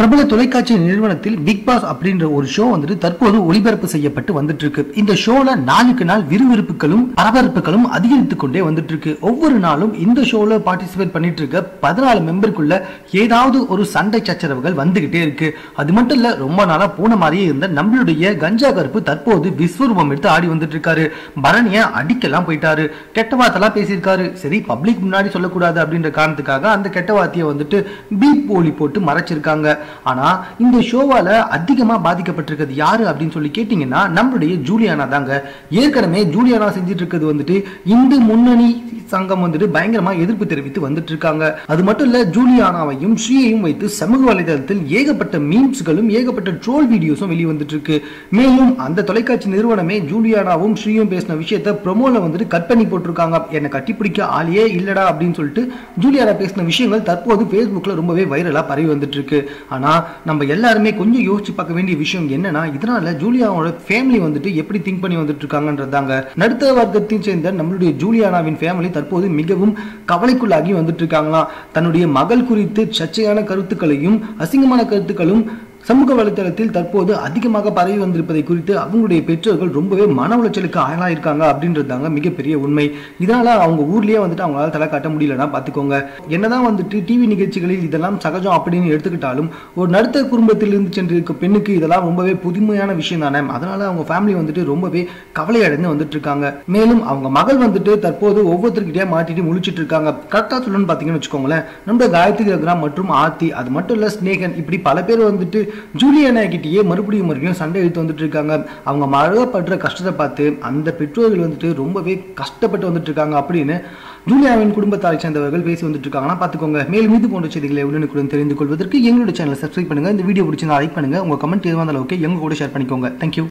பிரபல தொலைக்காட்சி நிறுவனத்தில் பிக் பாஸ் அப்படின்ற ஒரு ஷோ வந்துட்டு தற்போது ஒளிபரப்பு செய்யப்பட்டு வந்துட்டு இருக்கு இந்த ஷோல நாளுக்கு நாள் விறுவிறுப்புகளும் பரபரப்புகளும் அதிகரித்துக் கொண்டே வந்துட்டு இருக்கு ஒவ்வொரு நாளும் இந்த ஷோல பார்ட்டிசிபேட் பண்ணிட்டு இருக்க பதினாலு மெம்பருக்குள்ள ஏதாவது ஒரு சண்டை சச்சரவுகள் வந்துகிட்டே இருக்கு அது மட்டும் இல்ல ரொம்ப நாளா போன மாதிரியே இருந்த நம்மளுடைய கஞ்சா கருப்பு தற்போது விஸ்வரூபம் எடுத்து ஆடி வந்துட்டு இருக்காரு பரணிய அடிக்கலாம் போயிட்டாரு கெட்ட வார்த்தைலாம் பேசியிருக்காரு சரி பப்ளிக் முன்னாடி சொல்லக்கூடாது அப்படின்ற காரணத்துக்காக அந்த கெட்ட வார்த்தையை வந்துட்டு பீப் போலி போட்டு மறைச்சிருக்காங்க ஆனா இந்த ஷோவால அதிகமா பாதிக்கப்பட்டிருக்கிறது யாரு அப்படின்னு சொல்லி கேட்டீங்கன்னா நம்மளுடைய ஜூலியானா தாங்க ஏற்கனவே ஜூலியானா செஞ்சுட்டு இருக்கிறது வந்துட்டு இந்து முன்னணி சங்கம் வந்துட்டு பயங்கரமா எதிர்ப்பு தெரிவித்து வந்துட்டு இருக்காங்க அது மட்டும் இல்ல ஜூலியானாவையும் ஸ்ரீயையும் வைத்து சமூக வலைதளத்தில் ஏகப்பட்ட மீம்ஸ்களும் ஏகப்பட்ட ட்ரோல் வீடியோஸும் வெளியே வந்துட்டு இருக்கு மேலும் அந்த தொலைக்காட்சி நிறுவனமே ஜூலியானாவும் ஸ்ரீயும் பேசின விஷயத்த ப்ரொமோல வந்துட்டு கட் பண்ணி போட்டிருக்காங்க என்னை கட்டிப்பிடிக்க ஆளியே இல்லடா அப்படின்னு சொல்லிட்டு ஜூலியானா பேசின விஷயங்கள் தற்போது Facebookல ரொம்பவே வைரலா பரவி வந்துட்டு இருக்கு ஆனா நம்ம எல்லாருமே கொஞ்சம் யோசிச்சு பார்க்க வேண்டிய விஷயம் என்னன்னா இதனால ஜூலியானோட ஃபேமிலி வந்துட்டு எப்படி திங்க் பண்ணி வந்துட்டு இருக்காங்கன்றதாங்க நடுத்தர வர்க்கத்தையும் சேர்ந்த நம்மளுடைய ஜூலியானாவின் ஃபேமிலி தற்போது மிகவும் கவலைக்குள்ளாகி வந்துட்டு இருக்காங்களாம் தன்னுடைய மகள் குறித்து சர்ச்சையான கருத்துக்களையும் அசிங்கமான கருத்துக்களும் சமூக வலைதளத்தில் தற்போது அதிகமாக பரவி வந்திருப்பதை குறித்து அவங்களுடைய பெற்றோர்கள் ரொம்பவே மன உளைச்சலுக்கு ஆளாயிருக்காங்க அப்படின்றது தாங்க மிகப்பெரிய உண்மை இதனால அவங்க ஊர்லயே வந்துட்டு அவங்களால தலை காட்ட முடியலன்னா பாத்துக்கோங்க என்னதான் வந்துட்டு டிவி நிகழ்ச்சிகளில் இதெல்லாம் சகஜம் அப்படின்னு எடுத்துக்கிட்டாலும் ஒரு நடுத்தர குடும்பத்திலிருந்து சென்றிருக்க பெண்ணுக்கு இதெல்லாம் ரொம்பவே புதுமையான விஷயம் தானே அதனால அவங்க ஃபேமிலி வந்துட்டு ரொம்பவே கவலை அடைந்து வந்துட்டு இருக்காங்க மேலும் அவங்க மகள் வந்துட்டு தற்போது ஒவ்வொருத்தருக்கிட்டே மாட்டிட்டு முழிச்சிட்டு இருக்காங்க கரெக்டா சொல்லணும்னு பாத்தீங்கன்னு வச்சுக்கோங்களேன் நம்ம காயத்ரி ரகுராம் மற்றும் ஆர்த்தி அது மட்டும் இல்ல ஸ்னேகன் இப்படி பல பேர் வந்துட்டு ஜூலியனா கிட்டேயே மறுபடியும் மறுபடியும் சண்டை எடுத்து வந்துட்டு இருக்காங்க அவங்க மழப்படுற கஷ்டத்தை பார்த்து அந்த பெற்றோர்கள் வந்துட்டு ரொம்பவே கஷ்டப்பட்டு வந்துட்டு இருக்காங்க அப்படின்னு ஜூலியாவின் குடும்பத்தாரை சேர்ந்தவர்கள் பேசி வந்துட்டு இருக்காங்கன்னா பார்த்துக்கோங்க மேலும் இது போன்ற செய்திகளை உடனுக்குடன் தெரிந்து கொள்வதற்கு எங்களுடைய சேனலை சப்ஸ்கிரைப் பண்ணுங்க இந்த வீடியோ பிடிச்சிருந்தா லைக் பண்ணுங்க உங்க கமெண்ட் எதுவாக இருந்தாலும் ஓகே எங்க கூட ஷேர் பண்ணிக்கோங்க தேங்க்யூ